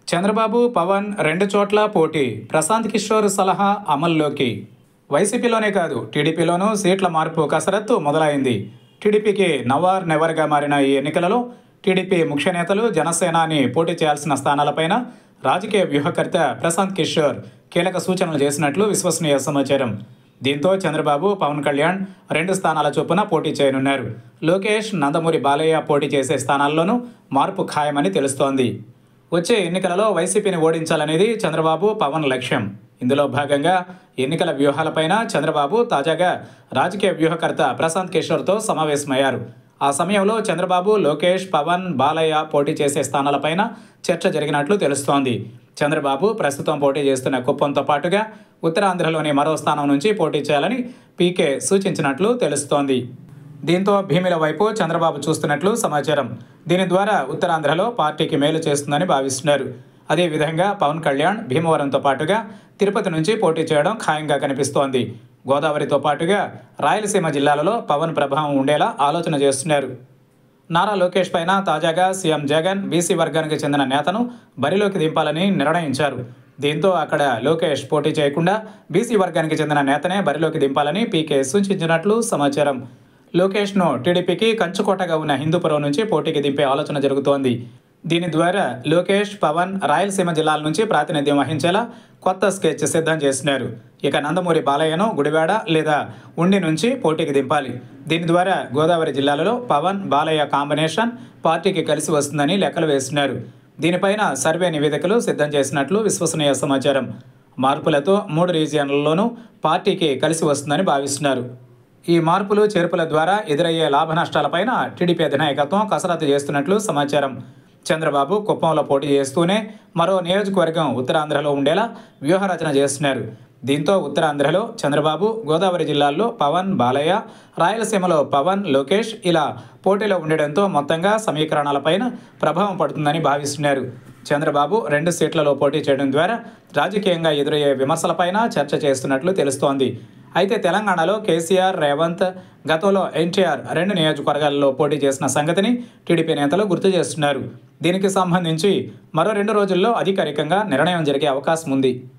చంద్రబాబు పవన్ రెండు చోట్ల పోటీ ప్రశాంత్ కిషోర్ సలహా అమల్లోకి వైసీపీలోనే కాదు టీడీపీలోనూ సీట్ల మార్పు కసరత్తు మొదలైంది టీడీపీకి నవార్ నెవర్గా మారిన ఈ ఎన్నికలలో టీడీపీ ముఖ్య నేతలు జనసేనాని పోటీ చేయాల్సిన స్థానాలపైన రాజకీయ వ్యూహకర్త ప్రశాంత్ కిషోర్ కీలక సూచనలు చేసినట్లు విశ్వసనీయ సమాచారం దీంతో చంద్రబాబు పవన్ కళ్యాణ్ రెండు స్థానాల చొప్పున పోటీ చేయనున్నారు లోకేష్ నందమూరి బాలయ్య పోటీ చేసే స్థానాల్లోనూ మార్పు ఖాయమని తెలుస్తోంది వచ్చే ఎన్నికలలో వైసీపీని ఓడించాలనేది చంద్రబాబు పవన్ లక్ష్యం ఇందులో భాగంగా ఎన్నికల వ్యూహాలపైన చంద్రబాబు తాజాగా రాజకీయ వ్యూహకర్త ప్రశాంత్ కిషోర్తో సమావేశమయ్యారు ఆ సమయంలో చంద్రబాబు లోకేష్ పవన్ బాలయ్య పోటీ చేసే స్థానాలపైన చర్చ జరిగినట్లు తెలుస్తోంది చంద్రబాబు ప్రస్తుతం పోటీ చేస్తున్న కుప్పంతో పాటుగా ఉత్తరాంధ్రలోని మరో స్థానం నుంచి పోటీ చేయాలని పీకే సూచించినట్లు తెలుస్తోంది దీంతో భీమిల వైపు చంద్రబాబు చూస్తున్నట్లు సమాచారం దీని ద్వారా ఉత్తరాంధ్రలో పార్టీకి మేలు చేస్తుందని భావిస్తున్నారు అదేవిధంగా పవన్ కళ్యాణ్ భీమవరంతో పాటుగా తిరుపతి నుంచి పోటీ చేయడం ఖాయంగా కనిపిస్తోంది గోదావరితో పాటుగా రాయలసీమ జిల్లాలలో పవన్ ప్రభావం ఉండేలా ఆలోచన చేస్తున్నారు నారా లోకేష్ పైన తాజాగా సీఎం జగన్ బీసీ వర్గానికి చెందిన నేతను బరిలోకి దింపాలని నిర్ణయించారు దీంతో అక్కడ లోకేష్ పోటీ చేయకుండా బీసీ వర్గానికి చెందిన నేతనే బరిలోకి దింపాలని పీకే సూచించినట్లు సమాచారం లోకేష్ను టీడీపీకి కంచుకోటగా ఉన్న హిందూపురం నుంచి పోటీకి దింపే ఆలోచన జరుగుతోంది దీని ద్వారా లోకేష్ పవన్ రాయలసీమ జిల్లాల నుంచి ప్రాతినిధ్యం వహించేలా కొత్త స్కెచ్ సిద్ధం చేస్తున్నారు ఇక నందమూరి బాలయ్యను గుడివాడ లేదా ఉండి నుంచి పోటీకి దింపాలి దీని ద్వారా గోదావరి జిల్లాలలో పవన్ బాలయ్య కాంబినేషన్ పార్టీకి కలిసి వస్తుందని లెక్కలు వేస్తున్నారు దీనిపైన సర్వే నివేదికలు సిద్ధం చేసినట్లు విశ్వసనీయ సమాచారం మార్పులతో మూడు రీజియన్లలోనూ పార్టీకి కలిసి వస్తుందని భావిస్తున్నారు ఈ మార్పులు చేర్పుల ద్వారా ఎదురయ్యే లాభ నష్టాలపైన టీడీపీ అధినాయకత్వం కసరత్తు చేస్తున్నట్లు సమాచారం చంద్రబాబు కుప్పంలో పోటీ చేస్తూనే మరో నియోజకవర్గం ఉత్తరాంధ్రలో ఉండేలా వ్యూహరచన చేస్తున్నారు దీంతో ఉత్తరాంధ్రలో చంద్రబాబు గోదావరి జిల్లాల్లో పవన్ బాలయ్య రాయలసీమలో పవన్ లోకేష్ ఇలా పోటీలో ఉండడంతో మొత్తంగా సమీకరణాలపైన ప్రభావం పడుతుందని భావిస్తున్నారు చంద్రబాబు రెండు సీట్లలో పోటీ చేయడం ద్వారా రాజకీయంగా ఎదురయ్యే విమర్శలపైన చర్చ చేస్తున్నట్లు తెలుస్తోంది అయితే తెలంగాణలో కేసీఆర్ రేవంత్ గతంలో ఎన్టీఆర్ రెండు నియోజకవర్గాల్లో పోటీ చేసిన సంగతిని టీడీపీ నేతలు గుర్తు చేస్తున్నారు దీనికి సంబంధించి మరో రెండు రోజుల్లో అధికారికంగా నిర్ణయం జరిగే అవకాశం ఉంది